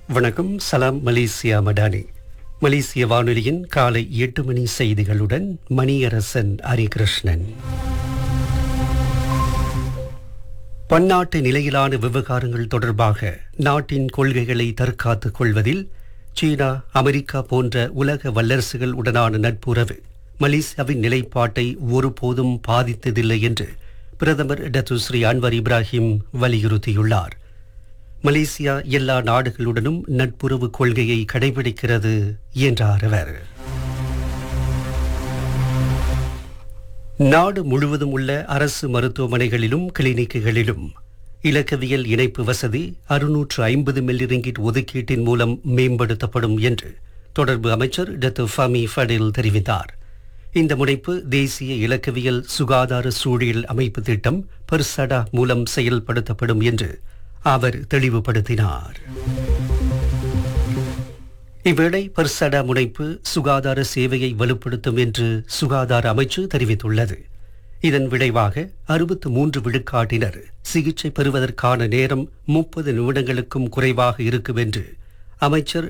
வணக்கம் சலாம் மலேசியா மடானி மலேசிய வானொலியின் காலை எட்டு மணி செய்திகளுடன் மணியரசன் ஹரிகிருஷ்ணன் பன்னாட்டு நிலையிலான விவகாரங்கள் தொடர்பாக நாட்டின் கொள்கைகளை தற்காத்துக் கொள்வதில் சீனா அமெரிக்கா போன்ற உலக வல்லரசுகள் உடனான நட்புறவு மலேசியாவின் நிலைப்பாட்டை ஒருபோதும் பாதித்ததில்லை என்று பிரதமர் டத்துஸ்ரீ அன்வர் இப்ராஹிம் வலியுறுத்தியுள்ளார் மலேசியா எல்லா நாடுகளுடனும் நட்புறவு கொள்கையை கடைபிடிக்கிறது என்றார் அவர் நாடு முழுவதும் உள்ள அரசு மருத்துவமனைகளிலும் கிளினிக்குகளிலும் இலக்கவியல் இணைப்பு வசதி அறுநூற்று ஐம்பது மில்லி ரிங்கிட் ஒதுக்கீட்டின் மூலம் மேம்படுத்தப்படும் என்று தொடர்பு அமைச்சர் டத்து ஃபமி ஃபடில் தெரிவித்தார் இந்த முனைப்பு தேசிய இலக்கவியல் சுகாதார சூழல் அமைப்பு திட்டம் பர்சடா மூலம் செயல்படுத்தப்படும் என்று அவர் தெளிவுபடுத்தினார் இவ்வேளை பர்சடா முனைப்பு சுகாதார சேவையை வலுப்படுத்தும் என்று சுகாதார அமைச்சு தெரிவித்துள்ளது இதன் விளைவாக அறுபத்து மூன்று விழுக்காட்டினர் சிகிச்சை பெறுவதற்கான நேரம் முப்பது நிமிடங்களுக்கும் குறைவாக இருக்கும் என்று அமைச்சர்